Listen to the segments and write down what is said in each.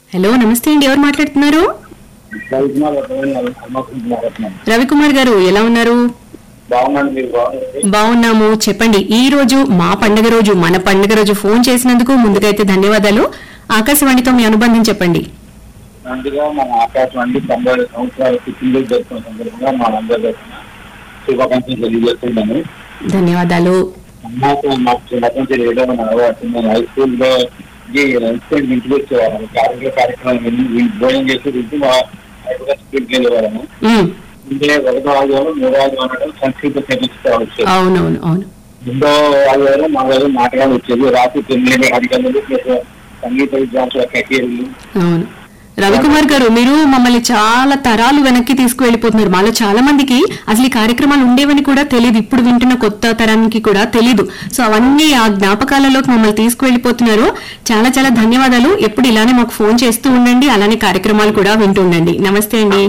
hello నమస్తే అండి ఎవరు మాట్లాడుతున్నారు రవికుమార్ వర్ధమాన్ హనుమకుంటున్నారత్నం రవికుమార్ గారు ఎలా ఉన్నారు బాగున్నాను మీరు బాగున్నారు బాగున్నాము చెప్పండి ఈ రోజు మా పండుగ రోజు మన పండుగ రోజు ఫోన్ చేసినందుకు ముందుకైతే ధన్యవాదాలు ఆకాశవాణితో మీ అనుబంధం చెప్పండి ముందుగా మన ఆకాశవాణి తొంభై సంవత్సరాల పుట్టినరోజు జరుపుకున్న సందర్భంగా మా అందరి తరఫున శుభాకాంక్షలు తెలియజేస్తున్నాను ధన్యవాదాలు నాకు మాకు చిన్నప్పటి నుంచి రేడియో మన అలవాటు నేను హై స్కూల్లో ఇన్స్టెంట్ ఇంటికి వచ్చేవాళ్ళం కార్యక్రమ కార్యక్రమం విని భోజనం చేసి తింటూ మా హైదరాబాద్ స్కూల్కి వెళ్ళేవాళ్ళము ఉమ్, అంటే ఒకటో ఆదివారం మూడో ఆదివారం అనడం సంస్కృత చర్చిస్తూ వచ్చేది అవునవును అవును రెండో ఆదివారం మా గారు నాటకాలు వచ్చేది రాత్రి తొమ్మిది పది గంటలు ప్లస్ సంగీత విద్వాంసుల కచేరీలు అవును రవికుమార్ గారు మీరు మమ్మల్ని చాలా తరాలు వెనక్కి తీసుకువెళ్ళిపోతున్నారు మాలో చాలా మందికి అసలు ఈ కార్యక్రమాలు ఉండేవని కూడా తెలియదు ఇప్పుడు వింటున్న కొత్త తరానికి కూడా తెలియదు సో అవన్నీ ఆ జ్ఞాపకాలలోకి మమ్మల్ని తీసుకువెళ్ళిపోతున్నారు చాలా చాలా ధన్యవాదాలు ఎప్పుడు ఇలానే మాకు ఫోన్ చేస్తూ ఉండండి అలానే కార్యక్రమాలు కూడా వింటూ ఉండండి నమస్తే అండి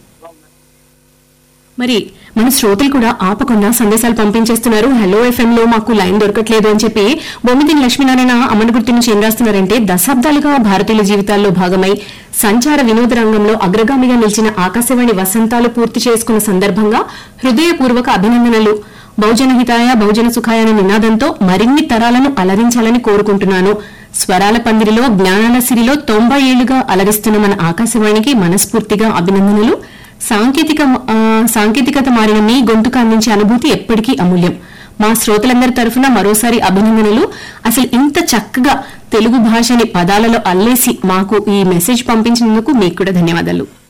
మరి మన శ్రోతలు కూడా ఆపకుండా సందేశాలు పంపించేస్తున్నారు హలో ఎఫ్ఎం లో మాకు లైన్ దొరకట్లేదు అని చెప్పి బొమ్మిదిని లక్ష్మీనారాయణ అమనగుర్తి నుంచి ఏం రాస్తున్నారంటే దశాబ్దాలుగా భారతీయుల జీవితాల్లో భాగమై సంచార వినోద రంగంలో అగ్రగామిగా నిలిచిన ఆకాశవాణి వసంతాలు పూర్తి చేసుకున్న సందర్భంగా హృదయపూర్వక అభినందనలు బహుజన హితాయ బహుజన సుఖాయ అనే నినాదంతో మరిన్ని తరాలను అలరించాలని కోరుకుంటున్నాను స్వరాల పందిరిలో జ్ఞానాల సిరిలో తొంభై ఏళ్లుగా అలరిస్తున్న మన ఆకాశవాణికి మనస్ఫూర్తిగా అభినందనలు సాంకేతిక ఆ, సాంకేతికత మారిన మీ గొంతుకు అందించే అనుభూతి ఎప్పటికీ అమూల్యం మా శ్రోతలందరి తరఫున మరోసారి అభినందనలు అసలు ఇంత చక్కగా తెలుగు భాషని పదాలలో అల్లేసి మాకు ఈ మెసేజ్ పంపించినందుకు మీకు కూడా ధన్యవాదాలు